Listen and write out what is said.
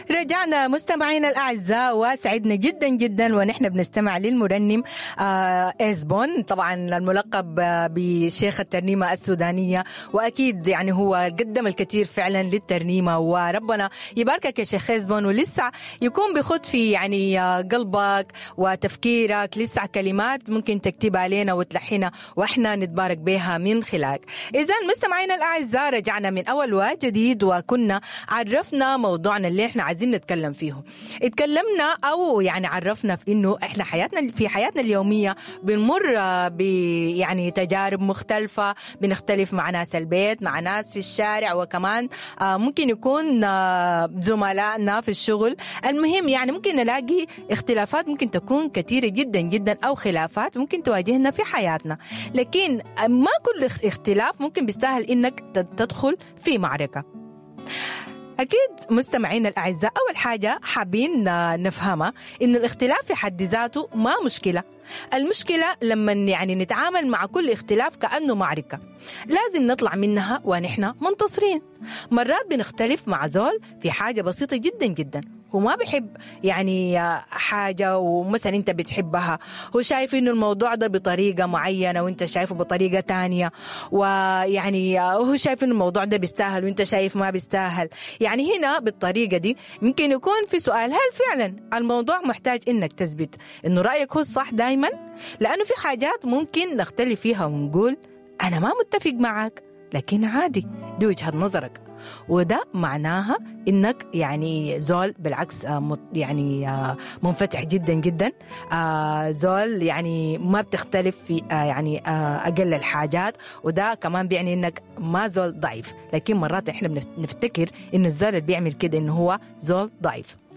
رجعنا مستمعينا الاعزاء وسعدنا جدا جدا ونحن بنستمع للمرنم آه اسبون طبعا الملقب بشيخ الترنيمه السودانيه واكيد يعني هو قدم الكثير فعلا للترنيمه وربنا يباركك يا شيخ اسبون ولسه يكون بخط في يعني قلبك وتفكيرك لسه كلمات ممكن تكتبها علينا وتلحنها واحنا نتبارك بها من خلالك اذا مستمعينا الاعزاء رجعنا من اول وجديد وكنا عرفنا موضوعنا اللي احنا عايزين نتكلم فيه اتكلمنا او يعني عرفنا في انه احنا حياتنا في حياتنا اليوميه بنمر ب يعني تجارب مختلفه بنختلف مع ناس البيت مع ناس في الشارع وكمان ممكن يكون زملائنا في الشغل المهم يعني ممكن نلاقي اختلافات ممكن تكون كثيره جدا جدا او خلافات ممكن تواجهنا في حياتنا لكن ما كل اختلاف ممكن بيستاهل انك تدخل في معركه أكيد مستمعينا الأعزاء أول حاجة حابين نفهمها إنه الاختلاف في حد ذاته ما مشكلة المشكلة لما يعني نتعامل مع كل اختلاف كأنه معركة لازم نطلع منها ونحن منتصرين مرات بنختلف مع زول في حاجة بسيطة جدا جدا هو ما بيحب يعني حاجة ومثلا أنت بتحبها هو شايف إنه الموضوع ده بطريقة معينة وأنت شايفه بطريقة تانية ويعني هو شايف إنه الموضوع ده بيستاهل وأنت شايف ما بيستاهل يعني هنا بالطريقة دي ممكن يكون في سؤال هل فعلا الموضوع محتاج إنك تثبت إنه رأيك هو الصح دايما لأنه في حاجات ممكن نختلف فيها ونقول أنا ما متفق معك لكن عادي دي وجهة نظرك وده معناها انك يعني زول بالعكس يعني منفتح جدا جدا زول يعني ما بتختلف في يعني اقل الحاجات وده كمان بيعني انك ما زول ضعيف لكن مرات احنا بنفتكر انه الزول اللي بيعمل كده انه هو زول ضعيف